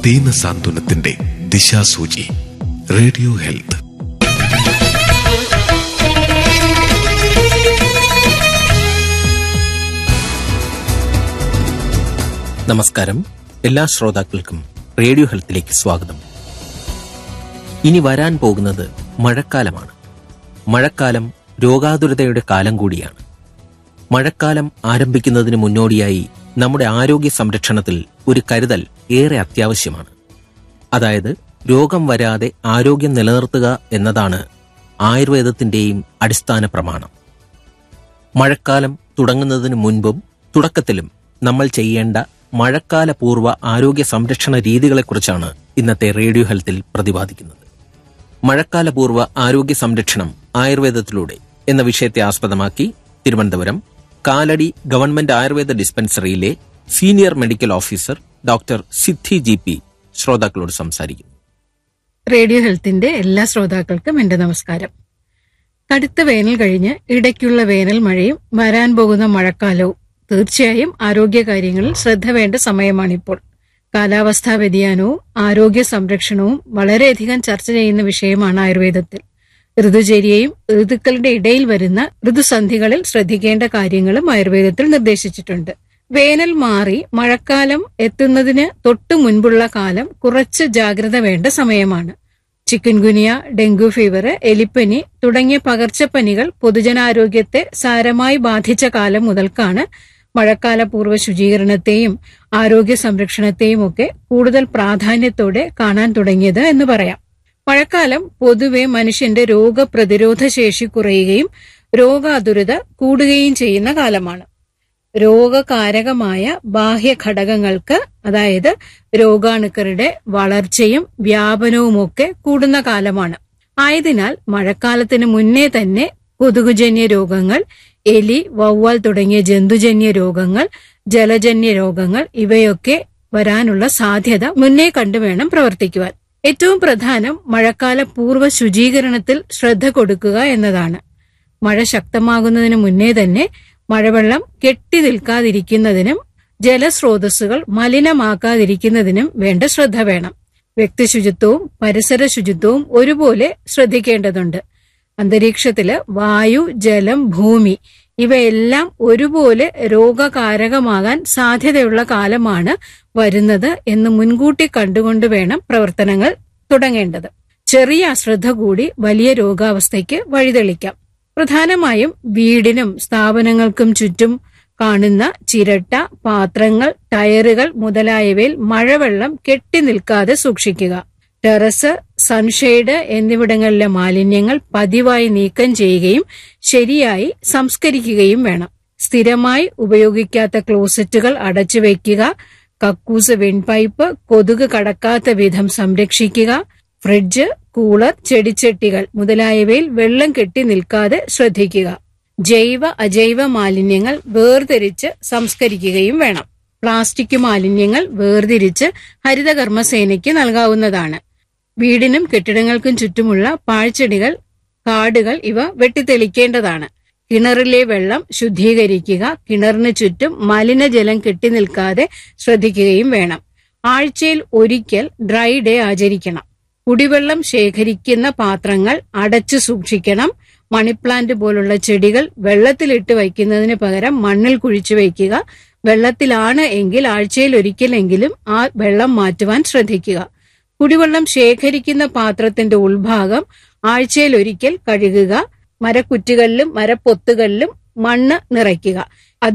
ദീന സാന്ത്വനത്തിന്റെ ദിശാസൂചി radio health നമസ്കാരം എല്ലാ ശ്രോതാക്കൾക്കും റേഡിയോ ഹെൽത്തിലേക്ക് സ്വാഗതം ഇനി വരാൻ പോകുന്നത് മഴക്കാലമാണ് മഴക്കാലം രോഗാതുരതയുടെ കാലം കൂടിയാണ് മഴക്കാലം ആരംഭിക്കുന്നതിന് മുന്നോടിയായി നമ്മുടെ ആരോഗ്യ സംരക്ഷണത്തിൽ ഒരു കരുതൽ ഏറെ അത്യാവശ്യമാണ് അതായത് രോഗം വരാതെ ആരോഗ്യം നിലനിർത്തുക എന്നതാണ് ആയുർവേദത്തിന്റെയും അടിസ്ഥാന പ്രമാണം മഴക്കാലം തുടങ്ങുന്നതിന് മുൻപും തുടക്കത്തിലും നമ്മൾ ചെയ്യേണ്ട മഴക്കാല പൂർവ്വ ആരോഗ്യ സംരക്ഷണ രീതികളെക്കുറിച്ചാണ് ഇന്നത്തെ റേഡിയോ ഹെൽത്തിൽ പ്രതിപാദിക്കുന്നത് മഴക്കാല പൂർവ്വ ആരോഗ്യ സംരക്ഷണം ആയുർവേദത്തിലൂടെ എന്ന വിഷയത്തെ ആസ്പദമാക്കി തിരുവനന്തപുരം കാലടി ഗവൺമെന്റ് ആയുർവേദ ഡിസ്പെൻസറിയിലെ senior medical officer doctor Siddhi G P ശ്രോതാക്കളോട് സംസാരിക്കുന്നു റേഡിയോ ഹെൽത്തിന്റെ എല്ലാ ശ്രോതാക്കൾക്കും എന്റെ നമസ്കാരം കടുത്ത വേനൽ കഴിഞ്ഞ് ഇടയ്ക്കുള്ള വേനൽ മഴയും വരാൻ പോകുന്ന മഴക്കാലവും തീർച്ചയായും ആരോഗ്യകാര്യങ്ങളിൽ ശ്രദ്ധ വേണ്ട സമയമാണിപ്പോൾ കാലാവസ്ഥാ വ്യതിയാനവും ആരോഗ്യ സംരക്ഷണവും വളരെയധികം ചർച്ച ചെയ്യുന്ന വിഷയമാണ് ആയുർവേദത്തിൽ ഋതുചര്യയും ഋതുക്കളുടെ ഇടയിൽ വരുന്ന ഋതുസന്ധികളിൽ ശ്രദ്ധിക്കേണ്ട കാര്യങ്ങളും ആയുർവേദത്തിൽ നിർദ്ദേശിച്ചിട്ടുണ്ട് വേനൽ മാറി മഴക്കാലം എത്തുന്നതിന് തൊട്ടു മുൻപുള്ള കാലം കുറച്ച് ജാഗ്രത വേണ്ട സമയമാണ് ചിക്കൻ ഗുനിയ ഡെങ്കു ഫീവർ എലിപ്പനി തുടങ്ങിയ പകർച്ചപ്പനികൾ പൊതുജനാരോഗ്യത്തെ സാരമായി ബാധിച്ച കാലം മുതൽക്കാണ് മഴക്കാല പൂർവ്വ ശുചീകരണത്തെയും ആരോഗ്യ സംരക്ഷണത്തെയും ഒക്കെ കൂടുതൽ പ്രാധാന്യത്തോടെ കാണാൻ തുടങ്ങിയത് എന്ന് പറയാം മഴക്കാലം പൊതുവെ മനുഷ്യന്റെ രോഗപ്രതിരോധ ശേഷി കുറയുകയും രോഗാതുരത കൂടുകയും ചെയ്യുന്ന കാലമാണ് രോഗകാരകമായ ബാഹ്യ ഘടകങ്ങൾക്ക് അതായത് രോഗാണുക്കളുടെ വളർച്ചയും വ്യാപനവുമൊക്കെ കൂടുന്ന കാലമാണ് ആയതിനാൽ മഴക്കാലത്തിന് മുന്നേ തന്നെ കൊതുകുജന്യ രോഗങ്ങൾ എലി വവ്വാൽ തുടങ്ങിയ ജന്തുജന്യ രോഗങ്ങൾ ജലജന്യ രോഗങ്ങൾ ഇവയൊക്കെ വരാനുള്ള സാധ്യത മുന്നേ കണ്ടു വേണം പ്രവർത്തിക്കുവാൻ ഏറ്റവും പ്രധാനം മഴക്കാല പൂർവ്വ ശുചീകരണത്തിൽ ശ്രദ്ധ കൊടുക്കുക എന്നതാണ് മഴ ശക്തമാകുന്നതിന് മുന്നേ തന്നെ മഴവെള്ളം കെട്ടി നിൽക്കാതിരിക്കുന്നതിനും ജലസ്രോതസ്സുകൾ മലിനമാക്കാതിരിക്കുന്നതിനും വേണ്ട ശ്രദ്ധ വേണം വ്യക്തിശുചിത്വവും പരിസര ശുചിത്വവും ഒരുപോലെ ശ്രദ്ധിക്കേണ്ടതുണ്ട് അന്തരീക്ഷത്തില് വായു ജലം ഭൂമി ഇവയെല്ലാം ഒരുപോലെ രോഗകാരകമാകാൻ സാധ്യതയുള്ള കാലമാണ് വരുന്നത് എന്ന് മുൻകൂട്ടി കണ്ടുകൊണ്ട് വേണം പ്രവർത്തനങ്ങൾ തുടങ്ങേണ്ടത് ചെറിയ അശ്രദ്ധ കൂടി വലിയ രോഗാവസ്ഥയ്ക്ക് വഴിതെളിക്കാം പ്രധാനമായും വീടിനും സ്ഥാപനങ്ങൾക്കും ചുറ്റും കാണുന്ന ചിരട്ട പാത്രങ്ങൾ ടയറുകൾ മുതലായവയിൽ മഴവെള്ളം കെട്ടി നിൽക്കാതെ സൂക്ഷിക്കുക ടെറസ് സൺഷെയ്ഡ് എന്നിവിടങ്ങളിലെ മാലിന്യങ്ങൾ പതിവായി നീക്കം ചെയ്യുകയും ശരിയായി സംസ്കരിക്കുകയും വേണം സ്ഥിരമായി ഉപയോഗിക്കാത്ത ക്ലോസറ്റുകൾ അടച്ചു വയ്ക്കുക കക്കൂസ് വെൺപൈപ്പ് കൊതുക് കടക്കാത്ത വിധം സംരക്ഷിക്കുക ഫ്രിഡ്ജ് കൂളർ ചെടിച്ചട്ടികൾ മുതലായവയിൽ വെള്ളം കെട്ടി നിൽക്കാതെ ശ്രദ്ധിക്കുക ജൈവ അജൈവ മാലിന്യങ്ങൾ വേർതിരിച്ച് സംസ്കരിക്കുകയും വേണം പ്ലാസ്റ്റിക് മാലിന്യങ്ങൾ വേർതിരിച്ച് ഹരിതകർമ്മസേനയ്ക്ക് നൽകാവുന്നതാണ് വീടിനും കെട്ടിടങ്ങൾക്കും ചുറ്റുമുള്ള പാഴ്ചെടികൾ കാടുകൾ ഇവ വെട്ടിത്തെളിക്കേണ്ടതാണ് കിണറിലെ വെള്ളം ശുദ്ധീകരിക്കുക കിണറിന് ചുറ്റും മലിനജലം കെട്ടി നിൽക്കാതെ ശ്രദ്ധിക്കുകയും വേണം ആഴ്ചയിൽ ഒരിക്കൽ ഡ്രൈ ഡേ ആചരിക്കണം കുടിവെള്ളം ശേഖരിക്കുന്ന പാത്രങ്ങൾ അടച്ചു സൂക്ഷിക്കണം മണിപ്ലാന്റ് പോലുള്ള ചെടികൾ വെള്ളത്തിലിട്ട് വയ്ക്കുന്നതിന് പകരം മണ്ണിൽ കുഴിച്ചു വയ്ക്കുക വെള്ളത്തിലാണ് എങ്കിൽ ആഴ്ചയിൽ ഒരിക്കലെങ്കിലും ആ വെള്ളം മാറ്റുവാൻ ശ്രദ്ധിക്കുക കുടിവെള്ളം ശേഖരിക്കുന്ന പാത്രത്തിന്റെ ഉൾഭാഗം ആഴ്ചയിൽ ഒരിക്കൽ കഴുകുക മരക്കുറ്റികളിലും മരപ്പൊത്തുകളിലും മണ്ണ് നിറയ്ക്കുക